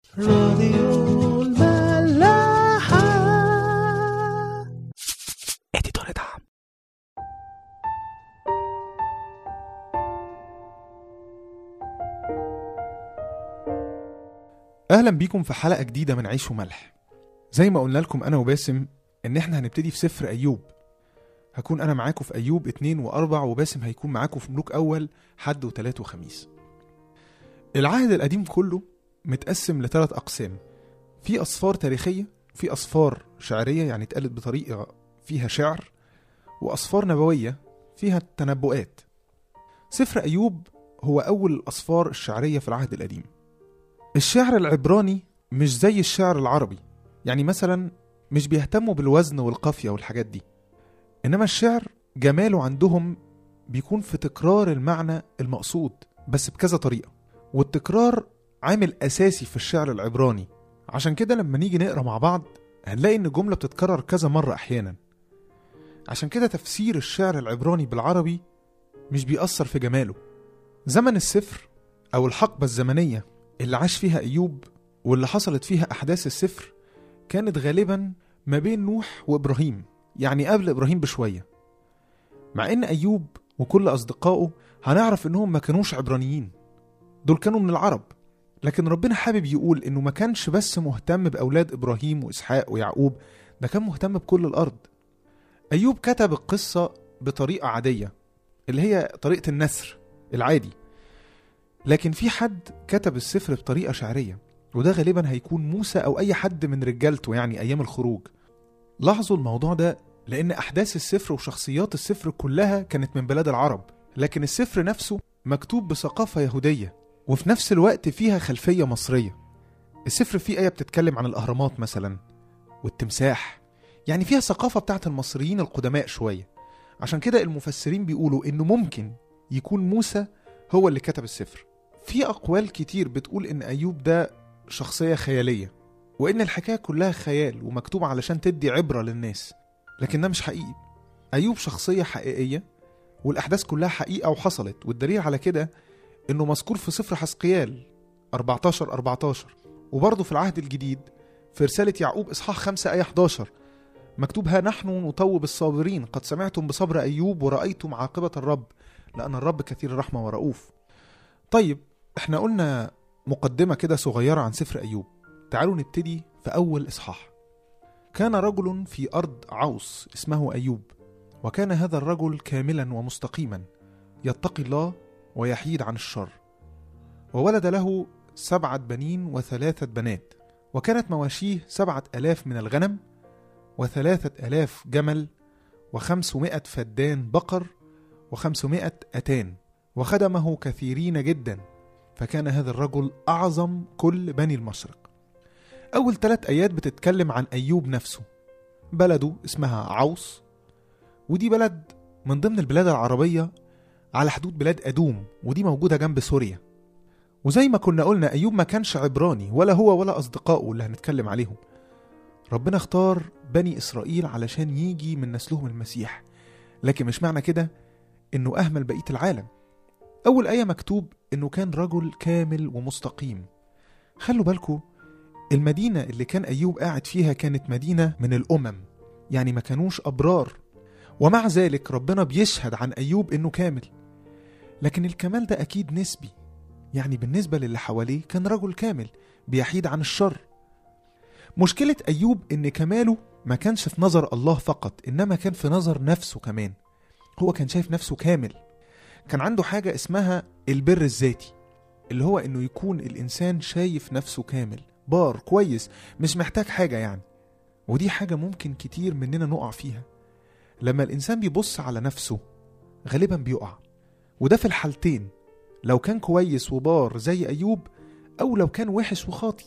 راديو الملاحة اديتور دعم اهلا بيكم في حلقه جديده من عيش وملح زي ما قلنا لكم انا وباسم ان احنا هنبتدي في سفر ايوب هكون انا معاكم في ايوب اتنين واربع وباسم هيكون معاكم في ملوك اول حد وتلات وخميس العهد القديم كله متقسم لثلاث اقسام في اسفار تاريخيه في اسفار شعريه يعني اتقالت بطريقه فيها شعر واسفار نبويه فيها تنبؤات سفر ايوب هو اول الاسفار الشعريه في العهد القديم الشعر العبراني مش زي الشعر العربي يعني مثلا مش بيهتموا بالوزن والقافية والحاجات دي إنما الشعر جماله عندهم بيكون في تكرار المعنى المقصود بس بكذا طريقة والتكرار عامل أساسي في الشعر العبراني عشان كده لما نيجي نقرا مع بعض هنلاقي إن الجملة بتتكرر كذا مرة أحيانا عشان كده تفسير الشعر العبراني بالعربي مش بيأثر في جماله زمن السفر أو الحقبة الزمنية اللي عاش فيها أيوب واللي حصلت فيها أحداث السفر كانت غالبا ما بين نوح وإبراهيم يعني قبل إبراهيم بشوية مع إن أيوب وكل أصدقائه هنعرف إنهم ما كانوش عبرانيين دول كانوا من العرب لكن ربنا حابب يقول إنه ما كانش بس مهتم بأولاد إبراهيم وإسحاق ويعقوب ده كان مهتم بكل الأرض أيوب كتب القصة بطريقة عادية اللي هي طريقة النثر العادي لكن في حد كتب السفر بطريقة شعرية وده غالبا هيكون موسى أو أي حد من رجالته يعني أيام الخروج لاحظوا الموضوع ده لأن أحداث السفر وشخصيات السفر كلها كانت من بلاد العرب لكن السفر نفسه مكتوب بثقافة يهودية وفي نفس الوقت فيها خلفية مصرية السفر فيه آية بتتكلم عن الأهرامات مثلا والتمساح يعني فيها ثقافة بتاعت المصريين القدماء شوية عشان كده المفسرين بيقولوا إنه ممكن يكون موسى هو اللي كتب السفر في أقوال كتير بتقول إن أيوب ده شخصية خيالية وإن الحكاية كلها خيال ومكتوبة علشان تدي عبرة للناس لكن ده مش حقيقي أيوب شخصية حقيقية والأحداث كلها حقيقة وحصلت والدليل على كده إنه مذكور في سفر حسقيال 14 14 وبرضه في العهد الجديد في رسالة يعقوب إصحاح 5 آية 11 مكتوب ها نحن نطوب الصابرين قد سمعتم بصبر أيوب ورأيتم عاقبة الرب لأن الرب كثير الرحمة ورؤوف طيب احنا قلنا مقدمة كده صغيرة عن سفر أيوب تعالوا نبتدي في أول إصحاح كان رجل في أرض عوص اسمه أيوب وكان هذا الرجل كاملا ومستقيما يتقي الله ويحيد عن الشر وولد له سبعة بنين وثلاثة بنات وكانت مواشيه سبعة ألاف من الغنم وثلاثة ألاف جمل وخمسمائة فدان بقر وخمسمائة أتان وخدمه كثيرين جدا فكان هذا الرجل أعظم كل بني المشرق أول ثلاث آيات بتتكلم عن أيوب نفسه بلده اسمها عوص ودي بلد من ضمن البلاد العربية على حدود بلاد أدوم ودي موجودة جنب سوريا وزي ما كنا قلنا أيوب ما كانش عبراني ولا هو ولا أصدقائه اللي هنتكلم عليهم ربنا اختار بني إسرائيل علشان يجي من نسلهم المسيح لكن مش معنى كده إنه أهمل بقية العالم أول آية مكتوب إنه كان رجل كامل ومستقيم خلوا بالكم المدينة اللي كان أيوب قاعد فيها كانت مدينة من الأمم يعني ما كانوش أبرار ومع ذلك ربنا بيشهد عن أيوب إنه كامل لكن الكمال ده أكيد نسبي يعني بالنسبة للي حواليه كان رجل كامل بيحيد عن الشر مشكلة أيوب إن كماله ما كانش في نظر الله فقط إنما كان في نظر نفسه كمان هو كان شايف نفسه كامل كان عنده حاجة اسمها البر الذاتي اللي هو إنه يكون الإنسان شايف نفسه كامل بار كويس مش محتاج حاجة يعني ودي حاجة ممكن كتير مننا نقع فيها لما الإنسان بيبص على نفسه غالبا بيقع وده في الحالتين لو كان كويس وبار زي أيوب أو لو كان وحش وخاطي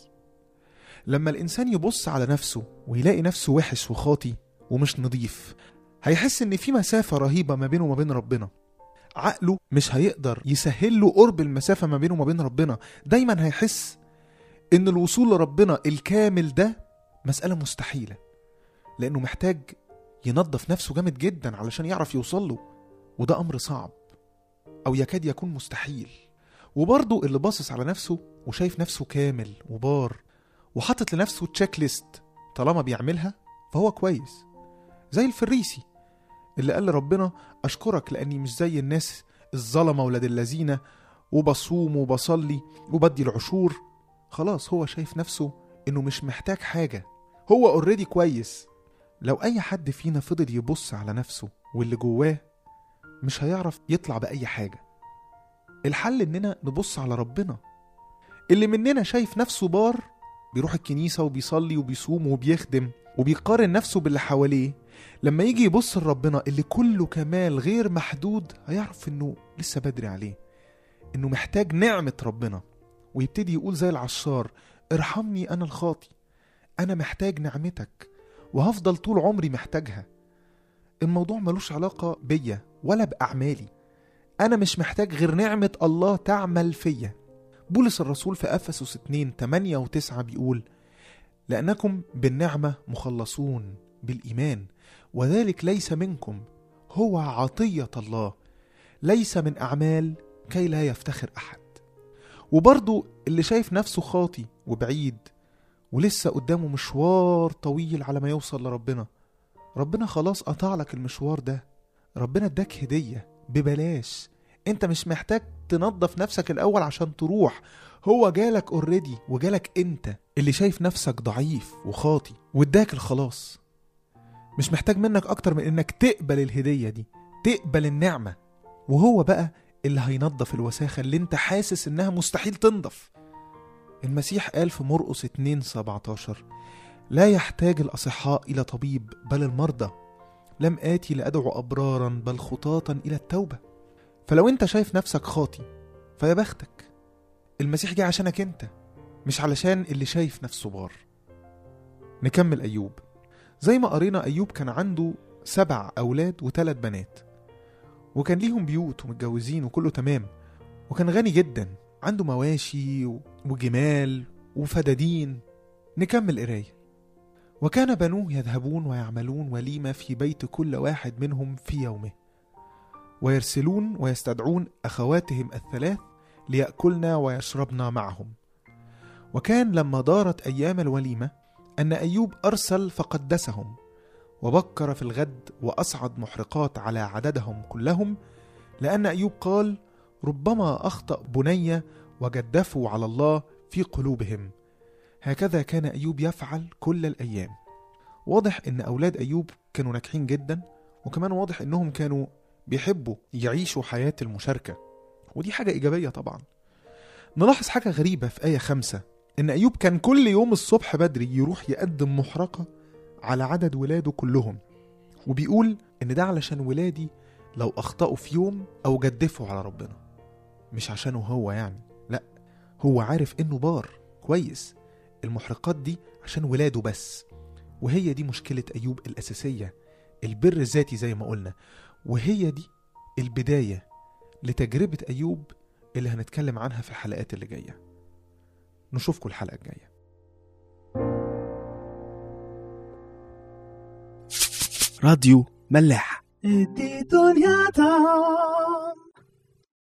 لما الإنسان يبص على نفسه ويلاقي نفسه وحش وخاطي ومش نضيف هيحس إن في مسافة رهيبة ما بينه وما بين ربنا عقله مش هيقدر يسهل له قرب المسافة ما بينه وما بين ربنا دايما هيحس إن الوصول لربنا الكامل ده مسألة مستحيلة لأنه محتاج ينظف نفسه جامد جدا علشان يعرف يوصل له وده أمر صعب أو يكاد يكون مستحيل وبرضه اللي باصص على نفسه وشايف نفسه كامل وبار وحاطط لنفسه تشيك ليست طالما بيعملها فهو كويس زي الفريسي اللي قال لربنا أشكرك لأني مش زي الناس الظلمة ولاد اللذينة وبصوم وبصلي وبدي العشور خلاص هو شايف نفسه إنه مش محتاج حاجة هو اوريدي كويس لو أي حد فينا فضل يبص على نفسه واللي جواه مش هيعرف يطلع بأي حاجة الحل إننا نبص على ربنا اللي مننا شايف نفسه بار بيروح الكنيسة وبيصلي وبيصوم وبيخدم وبيقارن نفسه باللي حواليه لما يجي يبص لربنا اللي كله كمال غير محدود هيعرف انه لسه بدري عليه انه محتاج نعمة ربنا ويبتدي يقول زي العشار ارحمني انا الخاطي انا محتاج نعمتك وهفضل طول عمري محتاجها الموضوع ملوش علاقة بيا ولا بأعمالي أنا مش محتاج غير نعمة الله تعمل فيا بولس الرسول في أفسس 2 8 و9 بيقول لأنكم بالنعمة مخلصون بالإيمان وذلك ليس منكم هو عطية الله ليس من أعمال كي لا يفتخر أحد وبرضو اللي شايف نفسه خاطي وبعيد ولسه قدامه مشوار طويل على ما يوصل لربنا ربنا خلاص قطع لك المشوار ده ربنا اداك هدية ببلاش انت مش محتاج تنظف نفسك الاول عشان تروح هو جالك اوريدي وجالك انت اللي شايف نفسك ضعيف وخاطي واداك الخلاص مش محتاج منك اكتر من انك تقبل الهدية دي تقبل النعمة وهو بقى اللي هينظف الوساخة اللي انت حاسس انها مستحيل تنضف المسيح قال في مرقس 2 17 لا يحتاج الأصحاء إلى طبيب بل المرضى لم آتي لأدعو أبرارا بل خطاطا إلى التوبة فلو أنت شايف نفسك خاطي فيا بختك المسيح جه عشانك أنت مش علشان اللي شايف نفسه بار نكمل أيوب زي ما قرينا أيوب كان عنده سبع أولاد وثلاث بنات وكان ليهم بيوت ومتجوزين وكله تمام وكان غني جدا عنده مواشي وجمال وفدادين نكمل قرايه وكان بنوه يذهبون ويعملون وليمة في بيت كل واحد منهم في يومه ويرسلون ويستدعون أخواتهم الثلاث ليأكلن ويشربن معهم وكان لما دارت أيام الوليمة أن أيوب أرسل فقدسهم وبكر في الغد وأصعد محرقات على عددهم كلهم لأن أيوب قال ربما أخطأ بني وجدفوا على الله في قلوبهم هكذا كان أيوب يفعل كل الأيام واضح إن أولاد أيوب كانوا ناجحين جدا وكمان واضح إنهم كانوا بيحبوا يعيشوا حياة المشاركة ودي حاجة إيجابية طبعا نلاحظ حاجة غريبة في آية خمسة إن أيوب كان كل يوم الصبح بدري يروح يقدم محرقة على عدد ولاده كلهم وبيقول إن ده علشان ولادي لو أخطأوا في يوم أو جدفوا على ربنا مش عشانه هو يعني لأ هو عارف إنه بار كويس المحرقات دي عشان ولاده بس وهي دي مشكلة أيوب الأساسية البر الذاتي زي ما قلنا وهي دي البداية لتجربة أيوب اللي هنتكلم عنها في الحلقات اللي جاية نشوفكم الحلقة الجاية راديو ملاح دي دنيا دام